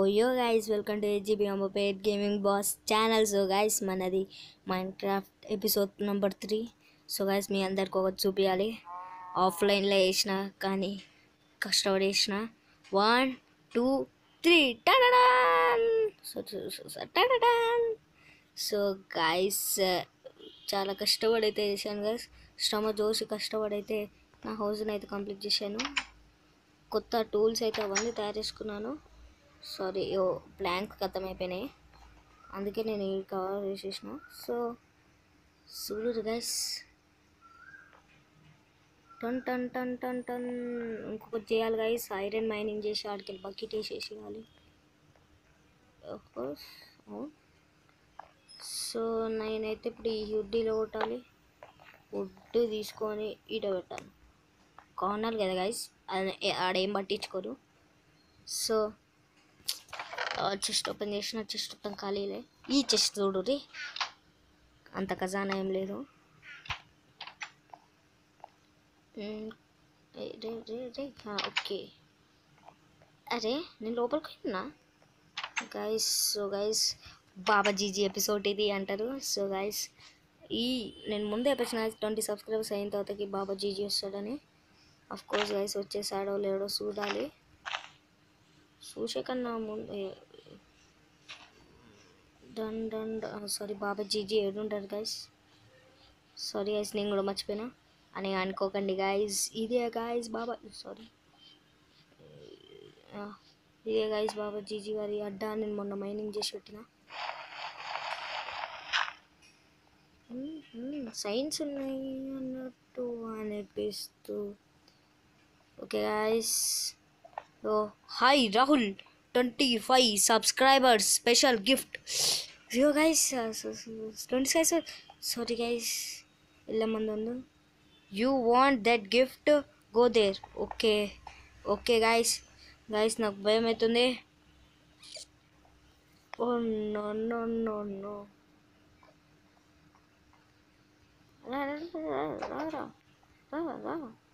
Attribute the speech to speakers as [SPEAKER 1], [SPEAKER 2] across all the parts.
[SPEAKER 1] యో guys welcome to AGB Amberpet gaming boss channel so guys మనది Minecraft episode number three so guys మీ అందరికి ఒకటి చూపించాలి ఆఫ్లైన్లో వేసిన కానీ కష్టపడి వేసిన వన్ టూ త్రీ టడడాన్ సో టడడాన్ సో గైస్ చాలా కష్టపడి అయితే చేశాను గైస్ శ్రమ జోసి కష్టపడి అయితే నా హౌస్ని అయితే కంప్లీట్ చేశాను కొత్త టూల్స్ అయితే అవన్నీ తయారు చేసుకున్నాను సారీ ఓ బ్లాంక్ ఖతం అయిపోయినాయి అందుకే నేను ఈ కవర్ వేసేసిన సో చూడు గైస్ టన్ టన్ టన్ టన్ టన్ ఇంకొకటి చేయాలి గైస్ ఐరన్ మైనింగ్ చేసి ఆడికి బకెట్ వేసేసి ఇవ్వాలి సో నేనైతే ఇప్పుడు ఈ హుడ్డీలో కొట్టాలి వుడ్ తీసుకొని ఈట పెట్టాలి కార్నర్ కదా గైస్ ఆడేం పట్టించుకోరు సో చెస్ట్ ఓపెన్ చేసిన చెస్ట్ మొత్తం ఖాళీలే ఈ చెస్ట్ చూడు రే అంత ఖజానా ఏం లేదు మ్, ఏ, రే రే రే ఆ, ఓకే అరే నేను లోపలికి వెళ్ళినా guys so guys Baba GG episode ఇది అంటారు సో గైస్ ఈ నేను ముందే చెప్పిన ట్వంటీ సబ్స్క్రైబర్స్ అయిన తర్వాతకి బాబా జీజీ వస్తాడని అఫ్ కోర్స్ గైస్ వచ్చేసాడో లేడో చూడాలి చూసే కన్నా ముందు done done sorry Baba GG ఏడుంటారు గైస్ సారీ గైస్ నేను కూడా మర్చిపోయినా అని అనుకోకండి గాయస్ ఇదే గాయస్ బాబా సారీ ఇదే గాయస్ బాబా జీజీ గారి అడ్డా నేను మొన్న మైనింగ్ చేసి పెట్టిన సైన్స్ ఉన్నాయి అన్నట్టు అనిపిస్తూ okay guys oh hi Rahul twenty five subscribers special gift అయ్యో guys twenty five sorry guys వెళ్ళమంది ఉంది you want that gift go there okay okay guys guys నాకు భయం అవుతుంది oh no no no no రా రా రా రా రా రా రా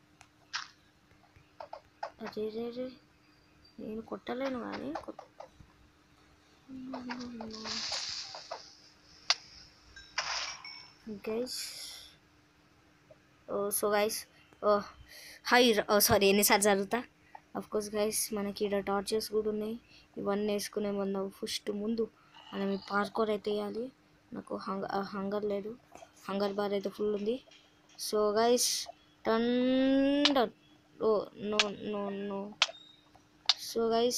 [SPEAKER 1] అరే రే రే నేను కొట్టలేను కానీ కొట్- guys oh so guys oh hi sorry ఎన్నిసార్లు జరుగుతా అఫ్ కోర్స్ గైస్ మనకి ఇక్కడ టార్చర్స్ కూడా ఉన్నాయి ఇవన్నీ వేసుకునే ముందు ఫస్ట్ ముందు మనం ఈ పార్కోర్ అయితే వేయాలి నాకు హంగ హంగర్ లేదు హంగర్ బార్ అయితే ఫుల్ ఉంది సో గైస్ టన్ done oh no no no so guys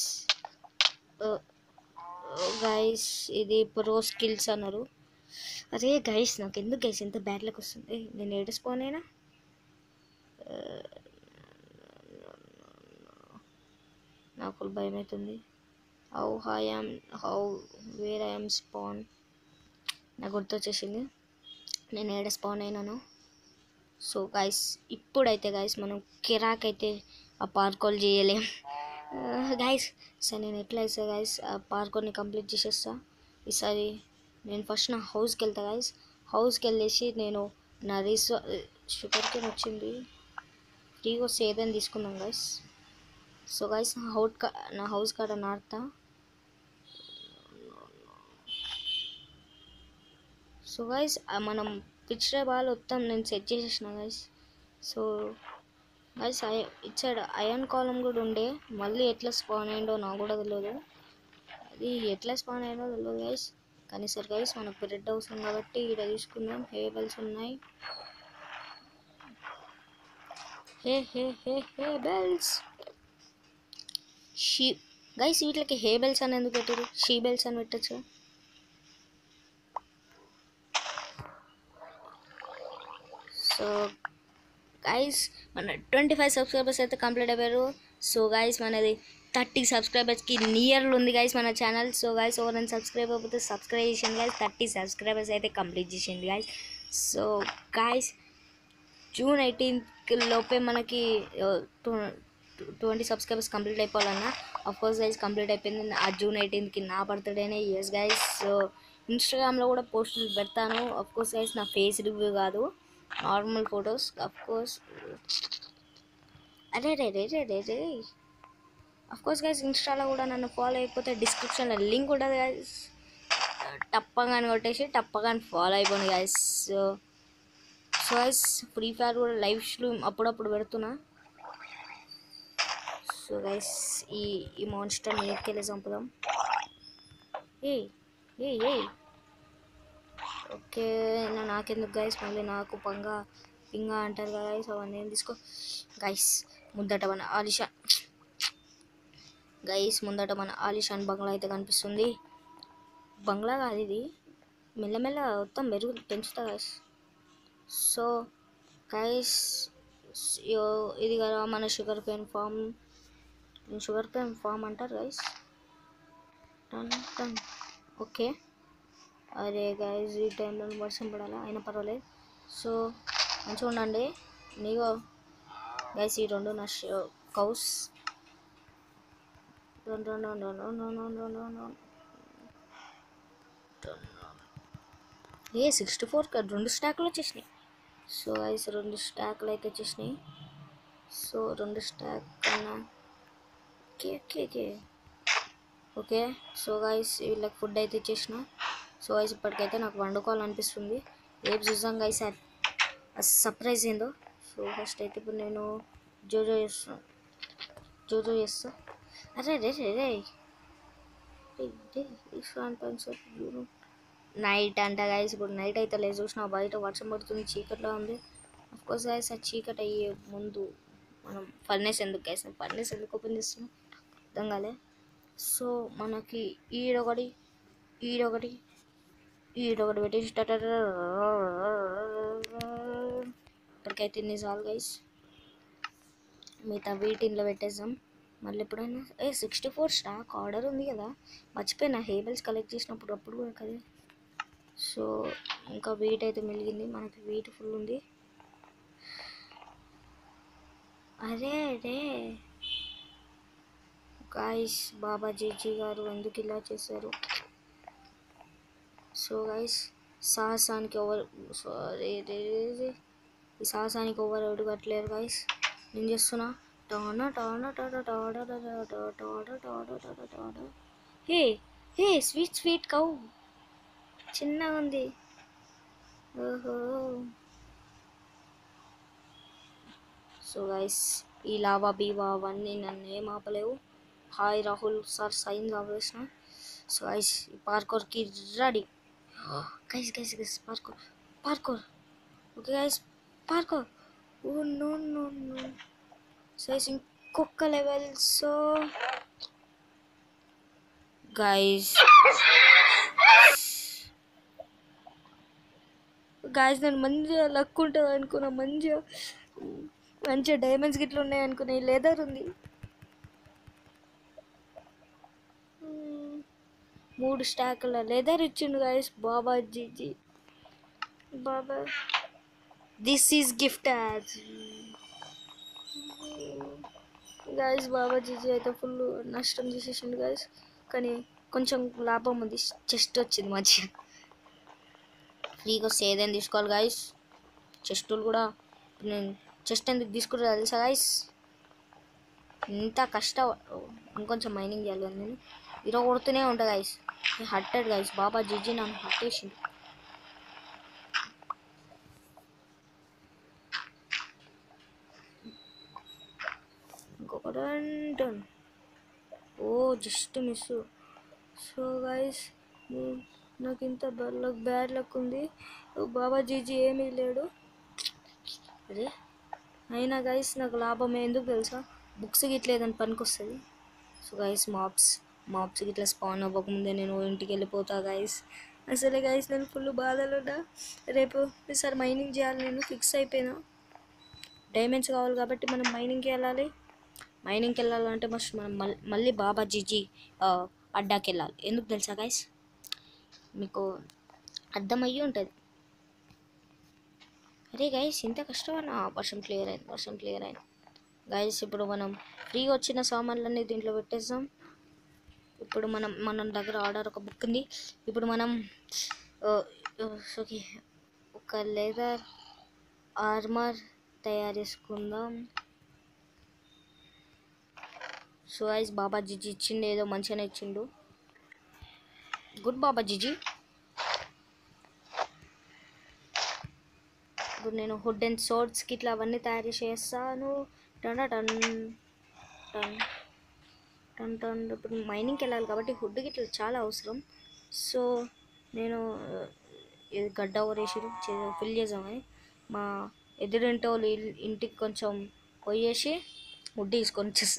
[SPEAKER 1] guys ఇది ప్రో స్కిల్స్ అన్నారు అరే గైస్ నాకు ఎందుకు గైస్ ఎంత బ్యాడ్ లక్ వస్తుంది నేను ఏడుచుకోనేనా నాకు భయం అవుతుంది how high am how where I'm spawn నాకు గుర్తొచ్చేసింది నేను ఏడ స్పాన్ అయినాను సో గైస్ ఇప్పుడైతే గైస్ మనం కిరాక్ అయితే ఆ పార్కోల్ చేయలేం గైస్ సరే నేను ఎట్లా వేస్తా గైస్ ఆ పార్కోల్ని కంప్లీట్ చేసేస్తా ఈసారి నేను ఫస్ట్ నా హౌస్కి వెళ్తా గైస్ హౌస్కి వెళ్ళేసి నేను నా రీసో షుగర్ కేన్ వచ్చింది ఫ్రీగా వస్తే ఏదైనా తీసుకుందాం గైస్ సో గైస్ నా హౌట్ కా నా హౌస్ కాడ నాటుతా సో గైస్ మనం పిక్చర్ బాల్ మొత్తం నేను సెట్ చేసేసిన guys so guys I it side అయన్ కాలం కూడా ఉండే మళ్ళీ ఎట్లా స్పాన్ అయిందో నాకు కూడా తెలియదు అది ఎట్లా స్పాన్ అయిందో తెలియదు గైస్ కానీ సరే గైస్ మనకు రెడ్ హౌస్ ఉంది కాబట్టి ఇక్కడ తీసుకుందాం హేబెల్స్ ఉన్నాయి hey hey hey hay bales she guys వీటికి హే బెల్స్ అని ఎందుకు పెట్టారు షీ బెల్స్ అని పెట్టచ్చు సో గైస్ మన ట్వంటీ ఫైవ్ సబ్స్క్రైబర్స్ అయితే కంప్లీట్ అయిపోయారు సో గైస్ మనది థర్టీ సబ్స్క్రైబర్స్కి నియర్లో ఉంది గైస్ మన ఛానల్ సో గైస్ ఎవరైనా సబ్స్క్రైబ్ అయిపోతే సబ్స్క్రైబ్ చేసింది గైస్ థర్టీ సబ్స్క్రైబర్స్ అయితే కంప్లీట్ చేసింది guys so guys June eighteenth లోపే మనకి ట్వంటీ సబ్స్క్రైబర్స్ కంప్లీట్ అయిపోవాలన్నా అఫ్ కోర్స్ గైస్ కంప్లీట్ అయిపోయింది ఆ జూన్ ఎయిటీన్త్కి నా బర్త్డేనే ఎస్ గైస్ సో ఇన్స్టాగ్రామ్లో కూడా పోస్టులు పెడతాను అఫ్ కోర్స్ గైస్ నా ఫేస్ రివ్యూ కాదు నార్మల్ ఫొటోస్ అఫ్ కోర్స్ అరే రే రే రే రే రే కోర్స్ గైస్ ఇన్స్టాలో కూడా నన్ను ఫాలో అయిపోతే డిస్క్రిప్షన్లో లింక్ ఉంటుంది గైస్ టప్పగాని కొట్టేసి టప్పగాని ఫాలో అయిపోయింది guys so so guys free fire కూడా లైవ్ స్ట్రీమ్ అప్పుడప్పుడు పెడుతున్నా సో గైస్ ఈ ఈ మాన్స్టర్ నీటికెళ్ళి చంపుదాం ఏ ఏ ఏ ఓకే నా నాకెందుకు గైస్ మళ్ళీ నాకు పంగ పింగ అంటారు కదా గైస్ అవన్నీ ఏం తీసుకో గైస్ ముందట మన ఆలిషా గైస్ ముందట మన ఆలిషాన్ బంగ్లా అయితే కనిపిస్తుంది బంగ్లా కాదు ఇది మెల్లమెల్ల మొత్తం మెరుగు పెంచుతా గైస్ సో గైస్ ఇది కదా మన sugarcane farm sugarcane farm అంటారు గైస్ టన్ టన్ ఓకే అరే గైస్ ఈ టైంలో వర్షం పడాలా అయినా పర్వాలేదు సో మంచిగా ఉండండి నీగో గైస్ ఈ రెండు నా కౌస్ రెండు రెండు రెండు రెండు రెండు రెండు రెండు ఏ సిక్స్టీ ఫోర్ రెండు స్టాక్లు వచ్చేసినాయి సో గైస్ రెండు స్టాక్లు అయితే వచ్చేసినాయి సో రెండు స్టాక్ కన్నా okay okay okay okay so guys వీళ్ళకి ఫుడ్ అయితే ఇచ్చేసిన సో గైస్ ఇప్పటికైతే నాకు వండుకోవాలనిపిస్తుంది రేపు చూద్దాం గైస్ సర్ప్రైజ్ ఏందో సో ఫస్ట్ అయితే ఇప్పుడు నేను జోజో చేస్తాను జోజో చేస్తా అరే రే రే రే నైట్ అంట గైస్ ఇప్పుడు నైట్ అయితే లేదు చూసిన బయట వర్షం పడుతుంది చీకట్లో ఉంది కోర్స్ గైస్ ఆ చీకటి అయ్యే ముందు మనం ఫర్నేస్ ఎందుకు గైస్ ఫర్నేస్ ఎందుకు ఓపెన్ చేస్తున్నాం అర్థం కాలే సో మనకి ఈడొకటి ఈడొకటి ఈడొకటి పెట్టేసి ఇప్పటికైతే ఇన్ని చాలు గైస్ మిగతా వీటిన్లో పెట్టేద్దాం మళ్ళీ ఎప్పుడైనా ఏ సిక్స్టీ ఫోర్ స్టాక్ ఆర్డర్ ఉంది కదా మర్చిపోయినా హేబల్స్ కలెక్ట్ చేసినప్పుడు అప్పుడు కూడా కదా సో ఇంకా వీట్ అయితే మిలిగింది మనకి వీట్ ఫుల్ ఉంది అరే అరే గాయస్ బాబా జేజీ గారు ఎందుకు ఇలా చేశారు సో గైస్ సాహసానికి ఎవరు సారీ ఈ సాహసానికి ఎవరు అడుగట్లేరు గైస్ నేను చేస్తున్నా టాన టాన టాడ టాడ టాడ టాడ టాడ టాడ టాడ hey hey sweet sweet cow చిన్నగా ఉంది ఓహో సో గైస్ ఈ లావా బీవా అవన్నీ నన్ను ఏం ఆపలేవు హాయ్ రాహుల్ సార్ సైన్ ఆపేసిన సో గైస్ ఈ పార్కోర్కి ready guys guys guys parkour parkour okay guys parkour oh no no no so guys ఇంకొక లెవెల్ సో గైస్ గాయస్ నేను మంచిగా లక్ ఉంటుంది అనుకున్నా మంచిగా మంచిగా డైమండ్స్ గిట్ల ఉన్నాయి అనుకున్నా ఈ లెదర్ ఉంది మ్మ్. మూడు స్టాకుల లెదర్ ఇచ్చిండు guys Baba GG Baba this is gift guys Baba GG అయితే ఫుల్ నష్టం చేసేసిండు గాయస్ కానీ కొంచెం లాభం ఉంది చెస్ట్ వచ్చింది మంచిగా ఫ్రీగా వస్తే ఏదైనా తీసుకోవాలి గాయస్ చెస్టులు కూడా నేను చెస్ట్ ఎందుకు తీసుకుంటా తెలుసా గాయస్ ఇంత కష్ట ఇంకొంచెం మైనింగ్ చేయాలి కదా నేను ఇరవ కొడుతూనే ఉంటా గాయస్ హట్టెడ్ గాయస్ బాబా జిజి నన్ను హట్టేసిండు ఇంకొకటి అంటాను oh just miss so guys నాకు ఇంత లక్ బ్యాడ్ లక్ ఉంది ఓ బాబా జీజీ ఏమీ లేడు అరే అయినా గైస్ నాకు లాభం ఎందుకు తెలుసా బుక్స్ గిట్లేదని పనికొస్తుంది సో గైస్ మాప్స్ మాప్స్ గిట్లా స్పాన్ అవ్వకముందే నేను ఇంటికి వెళ్ళిపోతా గైస్ అసలే గైస్ నేను ఫుల్ బాధలు ఉన్నా రేపు ఈసారి మైనింగ్ చేయాలి నేను ఫిక్స్ అయిపోయినా డైమండ్స్ కావాలి కాబట్టి మనం మైనింగ్కి వెళ్ళాలి మైనింగ్కి వెళ్ళాలంటే మస్ట్ మనం మల్- మళ్ళీ బాబా జీజీ ఆ, అడ్డాకి వెళ్ళాలి ఎందుకు తెలుసా గైస్ మీకు అర్థమయ్యి ఉంటుంది అరే గైస్ ఇంత కష్టమన్నా వర్షం క్లియర్ అయింది వర్షం క్లియర్ అయింది గైస్ ఇప్పుడు మనం ఫ్రీగా వచ్చిన సామాన్లన్నీ దీంట్లో పెట్టేద్దాం ఇప్పుడు మనం మన దగ్గర ఆర్డర్ ఒక బుక్ ఉంది ఇప్పుడు మనం ఓకే ఒక లెదర్ ఆర్మర్ తయారు చేసుకుందాం సో గైస్ బాబా జిజి ఇచ్చిండు ఏదో మంచిగానే ఇచ్చిండు గుడ్ బాబా జిజి ఇప్పుడు నేను హుడ్ అండ్ సోర్డ్స్కి ఇట్లా అవన్నీ తయారు చేస్తాను టన్ టన్ టన్ టన్ టన్ ఇప్పుడు మైనింగ్కి వెళ్ళాలి కాబట్టి హుడ్కి ఇట్లా చాలా అవసరం సో నేను ఆ, ఇది గడ్డ ఊరేసి ఫిల్ చేద్దామని మా ఎదురింటి వాళ్ళు ఇల్- ఇంటికి కొంచెం పోయేసి హుడ్ తీసుకొని వచ్చేస్తా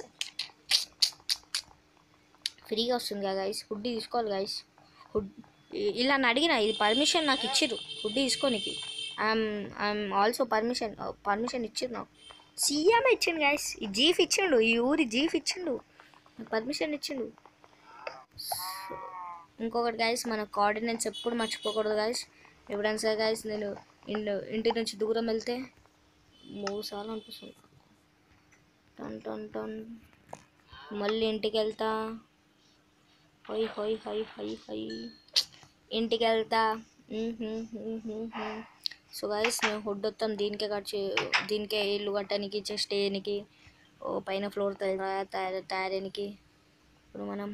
[SPEAKER 1] ఫ్రీగా వస్తుంది కదా గైస్ హుడ్ తీసుకోవాలి గైస్ హుడ్ ఇ- ఇలా అని అడిగిన ఇది పర్మిషన్ నాకు ఇచ్చిర్రు హుడ్ తీసుకోనికి I'm I'm also permission permission ఇచ్చిర్రు నాకు సీఎం ఇచ్చిండు గైస్ ఈ జీఫ్ ఇచ్చిండు ఈ ఊరి జీఫ్ ఇచ్చిండు పర్మిషన్ ఇచ్చిండు So, ఇంకొకటి గైస్ మన కోఆర్డినేట్స్ ఎప్పుడు మర్చిపోకూడదు గైస్ ఎప్పుడైనా సరే గైస్ నేను ఇంటి ఇంటి నుంచి దూరం వెళ్తే మూడు సార్లు అనిపిస్తుంది టన్ టన్ టన్ మళ్ళీ ఇంటికి వెళ్తా హొయ్ హొయ్ హొయ్ హొయ్ హొయ్ ఇంటికి వెళ్తా సో గైస్ నేను హుడ్ వస్తాం దీనికే కట్టి దీనికే ఇల్లు కట్టడానికి జస్ట్ వేయనికి ఓ పైన ఫ్లోర్ తయారు తయారనికి ఇప్పుడు మనం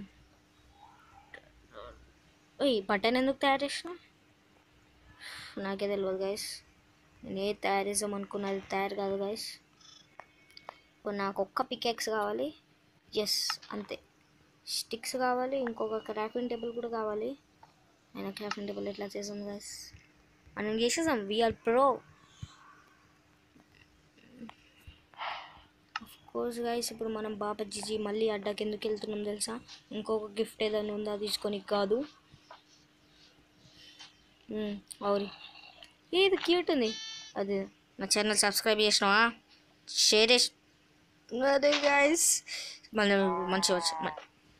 [SPEAKER 1] ఓయ్ బటన్ ఎందుకు తయారు చేసిన నాకే తెలియదు గైస్ నేను ఏ తయారు చేద్దాం అనుకున్నది తయారు కాదు గైస్ ఇప్పుడు నాకు ఒక్క పికెక్స్ కావాలి ఎస్ అంతే స్టిక్స్ కావాలి ఇంకొక క్రాఫ్టింగ్ టేబుల్ కూడా కావాలి ఆయన క్రాఫ్టింగ్ టేబుల్ ఎట్లా చేసాం గైస్ మనం చేసేసాం వీఆర్ ప్రో కోర్స్ గైస్ ఇప్పుడు మనం బాబా జిజి మళ్ళీ అడ్డాకి ఎందుకు వెళ్తున్నాం తెలుసా ఇంకొక గిఫ్ట్ ఏదైనా ఉందా తీసుకొని కాదు మ్మ్, అవురి ఇది క్యూట్ ఉంది అది నా ఛానల్ సబ్స్క్రైబ్ చేసినావా షేర్ చేసి అదే గైస్ మళ్ళీ మంచిగా వచ్చి మ-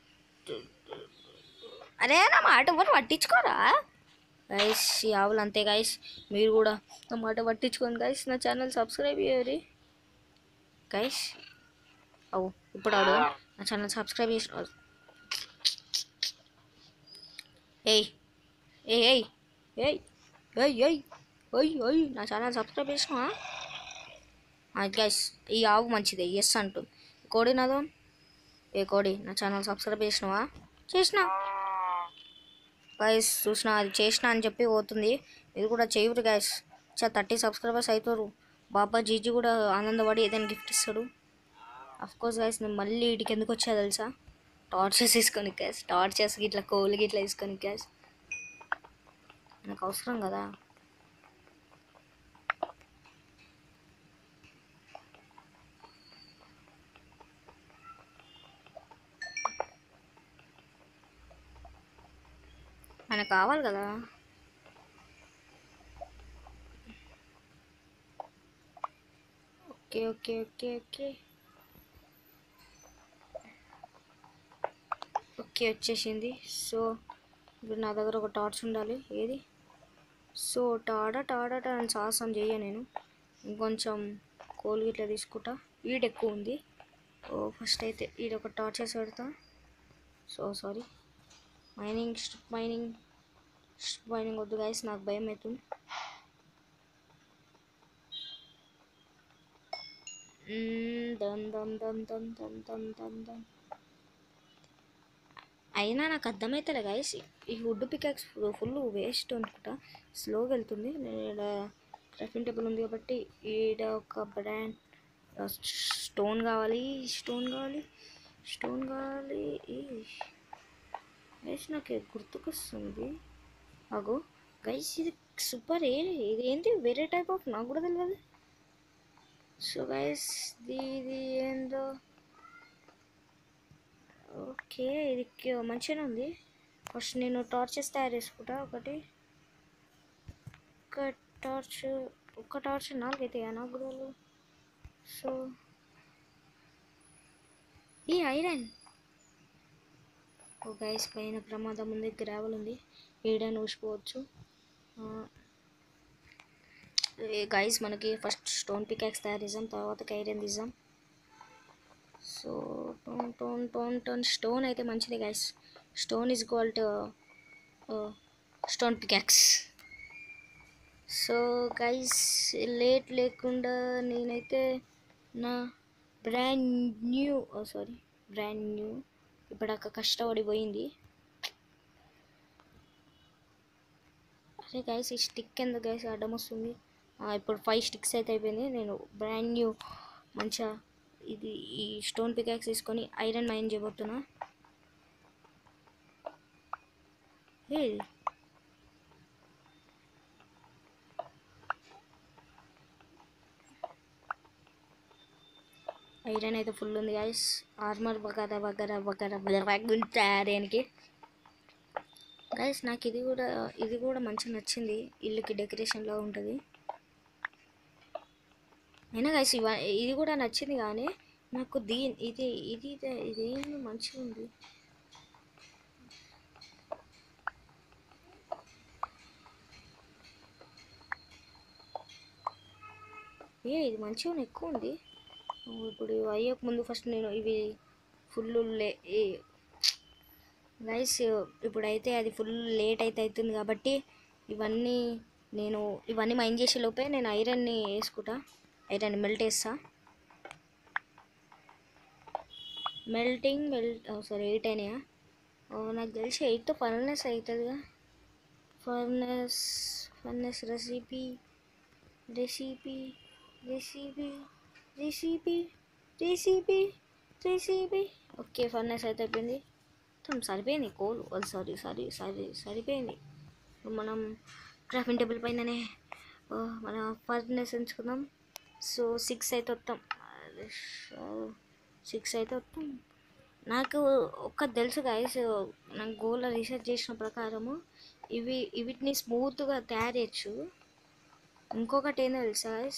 [SPEAKER 1] అరే నా మాట ఎవరు పట్టించుకోరా గైస్ ఈ ఆవులు అంతే గైస్ మీరు కూడా నా మాట పట్టించుకోండి గైస్ నా ఛానల్ సబ్స్క్రైబ్ చేయరి గైస్ అవు ఇప్పుడు ఆడు నా ఛానల్ సబ్స్క్రైబ్ చేసిన ఏయ్ ఏయ్ ఏయ్ ఏయ్ ఏయ్ ఏయ్ ఓయ్ ఓయ్ నా ఛానల్ సబ్స్క్రైబ్ చేసినావా గైస్ ఈ ఆవు మంచిదే ఎస్ అంటుంది కోడి నాదో ఏ కోడి నా ఛానల్ సబ్స్క్రైబ్ చేసినావా చేసినా గైస్ చూసిన అది చేసిన అని చెప్పి పోతుంది ఇది కూడా చేయరు గైస్ చా థర్టీ సబ్స్క్రైబర్స్ అవుతారు బాబా జీజీ కూడా ఆనందపడి ఏదైనా గిఫ్ట్ ఇస్తాడు అఫ్ కోర్స్ గైస్ నేను మళ్ళీ వీటికి ఎందుకు వచ్చా తెలుసా టార్చెస్ తీసుకొని గ్యాస్ టార్చెస్ ఇట్లా కోళ్ళు గిట్లా తీసుకొని గ్యాస్ నాకు అవసరం కదా మనకు కావాలి కదా okay okay okay okay okay వచ్చేసింది సో ఇప్పుడు నా దగ్గర ఒక టార్చ్ ఉండాలి ఏది సో టాడా టాడా టా అని సాహసం చెయ్య నేను ఇంకొంచెం కోల్ ఇట్లా తీసుకుంటా ఈడ్ ఎక్కువ ఉంది ఓ ఫస్ట్ అయితే ఈడ ఒక టార్చ్ వేసి పెడతా so sorry mining strip mining strip mining వద్దు గైస్ నాకు భయం అవుతుంది మ్మ్, దన్ దన్ దన్ దన్ దన్ దన్ దన్ దన్ అయినా నాకు అర్థమవుతలే గైస్ ఈ వుడ్ పికాక్స్ ఫుల్ వేస్ట్ అనుకుంటా స్లోగా వెళ్తుంది నేను ఇక్కడ క్రాఫ్టింగ్ టేబుల్ ఉంది కాబట్టి ఈడ ఒక బ్రాండ్ స్టోన్ కావాలి స్టోన్ కావాలి స్టోన్ కావాలి గైస్ నాకు గుర్తుకొస్తుంది అగో గైస్ ఇది సూపర్ ఏ ఇది ఏంటి వేరే టైప్ ఆఫ్ నాకు కూడా తెలియదు సో గైస్ ఇది ఏందో ఓకే ఇది కి- మంచిగానే ఉంది ఫస్ట్ నేను టార్చెస్ తయారు చేసుకుంటా ఒకటి ఒక టార్చ్ ఒక టార్చ్ నాలుగైతే నాకు కూడా తెలియదు. సో ఈ ఐరన్ ఓ గైస్ పైన ప్రమాదం ఉంది గ్రావెల్ ఉంది ఏడైనా ఊసిపోవచ్చు గైస్ మనకి ఫస్ట్ స్టోన్ పికాక్స్ తయారు చేసాం తర్వాత ఐరన్ తీసాం సో టోన్ టోన్ టోన్ టోన్ స్టోన్ అయితే మంచిది guys stone is called stone pickaxe so guys late లేకుండా నేనైతే నా brand new sorry brand new ఇప్పటిదాకా కష్టపడి పోయింది అరే గైస్ ఈ స్టిక్ ఎందుకు గైస్ అడ్డం వస్తుంది ఆ, ఇప్పుడు ఫైవ్ స్టిక్స్ అయితే అయిపోయింది నేను బ్రాండ్ న్యూ మంచిగా ఇది ఈ స్టోన్ పికాక్స్ తీసుకొని ఐరన్ మైన్ చేయబోతున్నా ఏ ఐరన్ అయితే ఫుల్ ఉంది గైస్ ఆర్మర్ వగర వగర వగర తయారేనికి గైస్ నాకు ఇది కూడా ఇది కూడా మంచిగా నచ్చింది ఇల్లుకి డెకరేషన్లో ఉంటుంది అయినా గైస్ ఇవ ఇది కూడా నచ్చింది కానీ నాకు దీ ఇది ఇది ఇది మంచిగా ఉంది ఏ ఇది మంచిగా ఎక్కువ ఉంది ఇప్పుడు ఇవి అయ్యక ముందు ఫస్ట్ నేను ఇవి ఫుల్ లే రైస్ ఇప్పుడైతే అది ఫుల్ లేట్ అయితే అవుతుంది కాబట్టి ఇవన్నీ నేను ఇవన్నీ మైండ్ చేసే లోపే నేను ఐరన్ని వేసుకుంటా ఐరన్ మెల్ట్ వేస్తా మెల్టింగ్ మెల్ట్ సారీ ఎయిట్ అయినాయా ఓ, నాకు తెలిసి ఎయిట్ ఫర్నెస్ అవుతుందిగా furnace furnace recipe recipe recipe recipe recipe recipe okay furnace అయితే అయిపోయింది మొత్తం సరిపోయింది కోల్ సారీ సారీ సారీ సరిపోయింది ఇప్పుడు మనం క్రాఫింగ్ టేబుల్ పైననే ఆ, మన ఫర్నెస్ ఎంచుకుందాం సో సిక్స్ అయితే వస్తాం సిక్స్ అయితే వస్తాం నాకు ఒక్క తెలుసు గైస్ నాకు గోల్లో రీసెర్చ్ చేసిన ప్రకారము ఇవి వీటిని స్మూత్గా తయారు చేయొచ్చు ఇంకొకటి ఏందో తెలుసా గైస్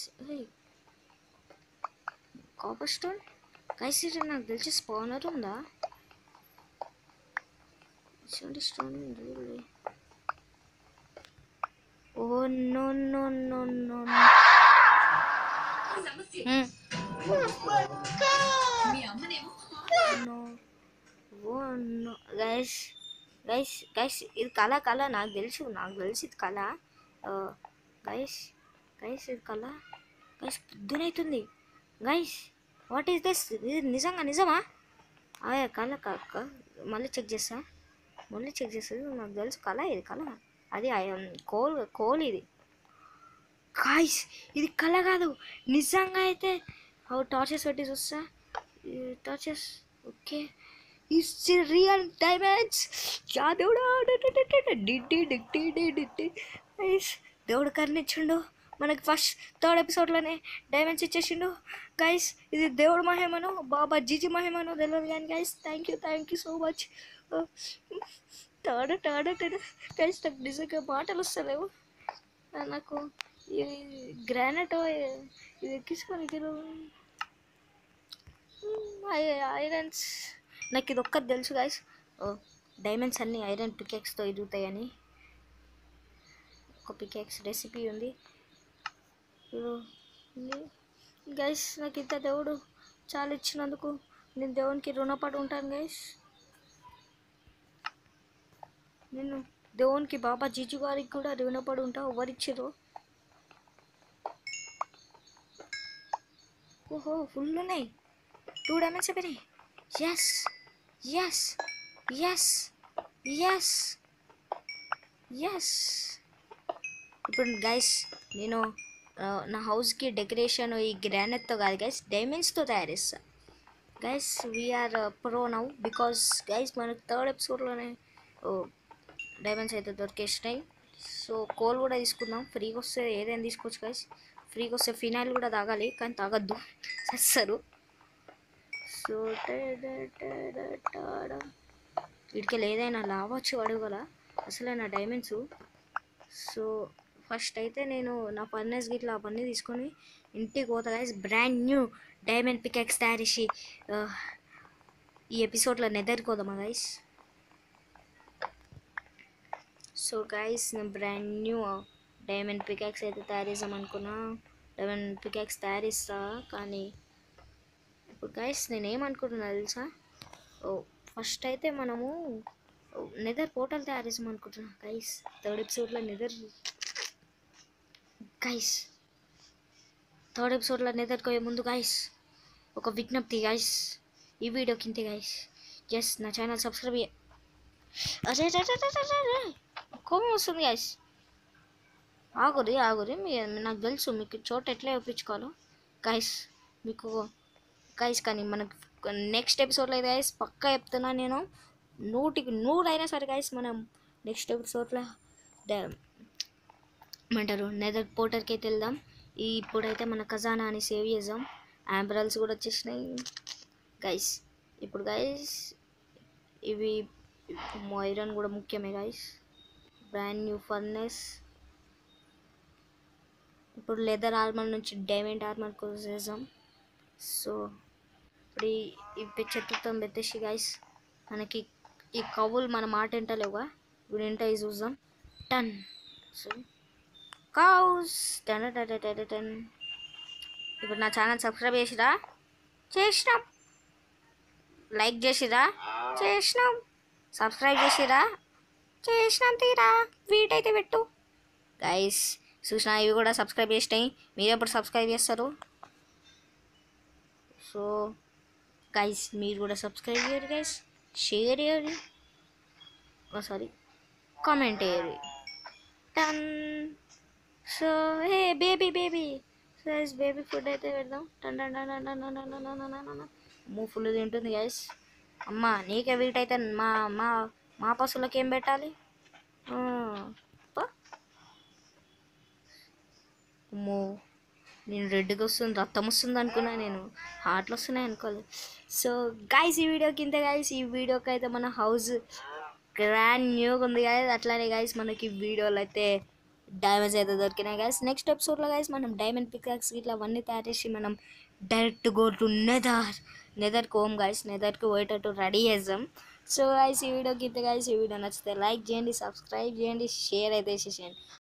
[SPEAKER 1] కాపర్ స్టోన్ గైస్ ఇది నాకు తెలిసి స్పానర్ ఉందా చూడండి స్టోన్ ఉంది oh no no no no no oh no guys guys guys ఇది కళ కళ నాకు తెలుసు నాకు తెలిసి ఇది కళ గైస్ గైస్ ఇది కళ గైస్ పొద్దునైతుంది గైస్ వాట్ ఈస్ దిస్ ఇది నిజంగా నిజమా ఆయా కళ కాక మళ్ళీ చెక్ చేస్తా మళ్ళీ చెక్ చేస్తుంది నాకు తెలుసు కళ ఇది కళ అది కోల్ కోల్ ఇది గాయస్ ఇది కళ కాదు నిజంగా అయితే అవి టార్చెస్ పెట్టి చూస్తా torches okay it's real diamonds yeah దేవుడా డిడ్డి డిడ్డి డిడ్డి గైస్ దేవుడు కరుణించిండు మనకి ఫస్ట్ థర్డ్ ఎపిసోడ్లోనే డైమండ్స్ ఇచ్చేసిండు గైస్ ఇది దేవుడు మహిమను బాబా జిజి మహిమను తెలియదు కానీ guys thank you thank you so much third third third guys నాకు నిజంగా మాటలు వస్తలేవు ఆ, నాకు ఇది గ్రానైట్ ఇది ఎక్కించుకొని ఐరన్స్ నాకు ఇది ఒక్కటి తెలుసు గైస్ డైమండ్స్ అన్ని ఐరన్ పికెక్స్తో ఎదుగుతాయని ఒక పికెక్స్ రెసిపీ ఉంది గైస్ నాకు ఇంత దేవుడు చాలా ఇచ్చినందుకు నేను దేవునికి రుణపడి ఉంటాను గైస్ నేను దేవునికి బాబా జీజు గారికి కూడా రుణపడి ఉంటా ఎవరిచ్చారో ఓహో ఫుల్ ఉన్నాయి టూ డైమండ్స్ అయిపోయినాయి yes yes yes yes yes ఇప్పుడు గైస్ నేను ఆ, నా హౌస్కి డెకరేషన్ ఈ గ్రానైట్తో కాదు గైస్ డైమండ్స్తో తయారు చేస్తా guys we're pro now because guys మనకు థర్డ్ ఎపిసోడ్లోనే డైమండ్స్ అయితే దొరికేసినాయి సో కోల్ కూడా తీసుకుందాం ఫ్రీగా వస్తే ఏదైనా తీసుకోవచ్చు గైస్ ఫ్రీగా వస్తే ఫినాయిల్ కూడా తాగాలి కానీ తాగద్దు సస్తారు సో వీడికి ఏదైనా లావచ్చు అడగల అసలే నా డైమండ్స్ సో ఫస్ట్ అయితే నేను నా ఫర్నెస్ గిట్లా అవన్నీ తీసుకొని ఇంటికి పోతా guys brand new diamond pickaxe తయారు చేసి ఆ, ఈ ఎపిసోడ్లో నెదరుకోదామా గైస్ సో గైస్ నేను బ్రాండ్ న్యూ డైమండ్ పికాక్స్ అయితే తయారు చేద్దాం అనుకున్నా డైమండ్ పికాక్స్ తయారు చేస్తా కానీ ఇప్పుడు గైస్ నేను ఏమనుకుంటున్నా తెలుసా ఓ ఫస్ట్ అయితే మనము నెదర్ పోర్టల్ తయారు చేద్దాం అనుకుంటున్నా గైస్ థర్డ్ ఎపిసోడ్లో నెదర్ గైస్ థర్డ్ ఎపిసోడ్లో నెదర్కోయే ముందు గైస్ ఒక విజ్ఞప్తి గైస్ ఈ వీడియో కింద గైస్ ఎస్ నా ఛానల్ సబ్స్క్రైబ్ అయ్యే అరే రే, రే, రే, రే, రే, రే. కోపం వస్తుంది గైస్ ఆగురి ఆగురి మీ నాకు తెలుసు మీకు చోట ఎట్లా ఒప్పించుకోవాలో గైస్ మీకు గైస్ కానీ మనకు నెక్స్ట్ ఎపిసోడ్లో అయితే గైస్ పక్కా చెప్తున్నా నేను నూటికి నూరు అయినా సరే గైస్ మనం నెక్స్ట్ ఎపిసోడ్లో ఏమంటారు నెదర్ పోర్టర్కి అయితే వెళ్దాం ఈ ఇప్పుడైతే మన ఖజానా అని సేవ్ చేద్దాం అంబులెన్స్ కూడా వచ్చేసినాయి గైస్ ఇప్పుడు గైస్ ఇవి ఐరన్ కూడా ముఖ్యమే గైస్ బ్రాండ్ న్యూ ఫర్నెస్ ఇప్పుడు లెదర్ ఆర్మర్ నుంచి డైమండ్ ఆర్మర్ చేద్దాం సో ఇప్పుడు ఈ ఇవి చెత్తతో పెట్టేసి గైస్ మనకి ఈ కవులు మన మాట వింటలేవుగా ఇప్పుడు ఏంటో ఇవి చూద్దాం టన్ సో కౌస్ టన్ టన్ టన్ టన్ టన్ ఇప్పుడు నా ఛానల్ సబ్స్క్రైబ్ చేసిరా చేసినాం లైక్ చేసిరా చేసినాం సబ్స్క్రైబ్ చేసిరా చేసినాం తీరా వీటైతే పెట్టు గైస్ చూసిన ఇవి కూడా సబ్స్క్రైబ్ చేసినాయి మీరు ఎప్పుడు సబ్స్క్రైబ్ చేస్తారు సో గైస్ మీరు కూడా సబ్స్క్రైబ్ చేయరు గైస్ షేర్ చేయరు సారీ కామెంట్ చేయరు టన్ so hey baby baby so guys baby food అయితే పెడదాం టన్ టన్ టన్ టన్ టన్ టన్ టన్ టన్ టన్ టన్ మూ ఫుల్ తింటుంది గైస్ అమ్మ నీకే వీట్ అయితే మా మా మా పశువులకి ఏం పెట్టాలి ఆ, పో. అమ్మో నేను రెడ్గా వస్తుంది రక్తం వస్తుంది అనుకున్నా నేను హార్ట్లు వస్తున్నాయి అనుకోలేదు సో గైస్ ఈ వీడియో కింద గైస్ ఈ వీడియోకి అయితే మన హౌస్ గ్రాండ్ న్యూగా ఉంది గైస్ అట్లానే గైస్ మనకి వీడియోలు అయితే డైమండ్స్ అయితే దొరికినాయి గైస్ నెక్స్ట్ ఎపిసోడ్లో గైస్ మనం డైమండ్ పికాక్స్ ఇట్లా అవన్నీ తయారు చేసి మనం డైరెక్ట్ గో టు నెదర్ నెదర్కి హోమ్ గైస్ నెదర్కి పోయేటట్టు రెడీ చేద్దాం సో గైస్ ఈ వీడియో కింద గైస్ ఈ వీడియో నచ్చితే లైక్ చేయండి సబ్స్క్రైబ్ చేయండి షేర్ అయితే చేసేయండి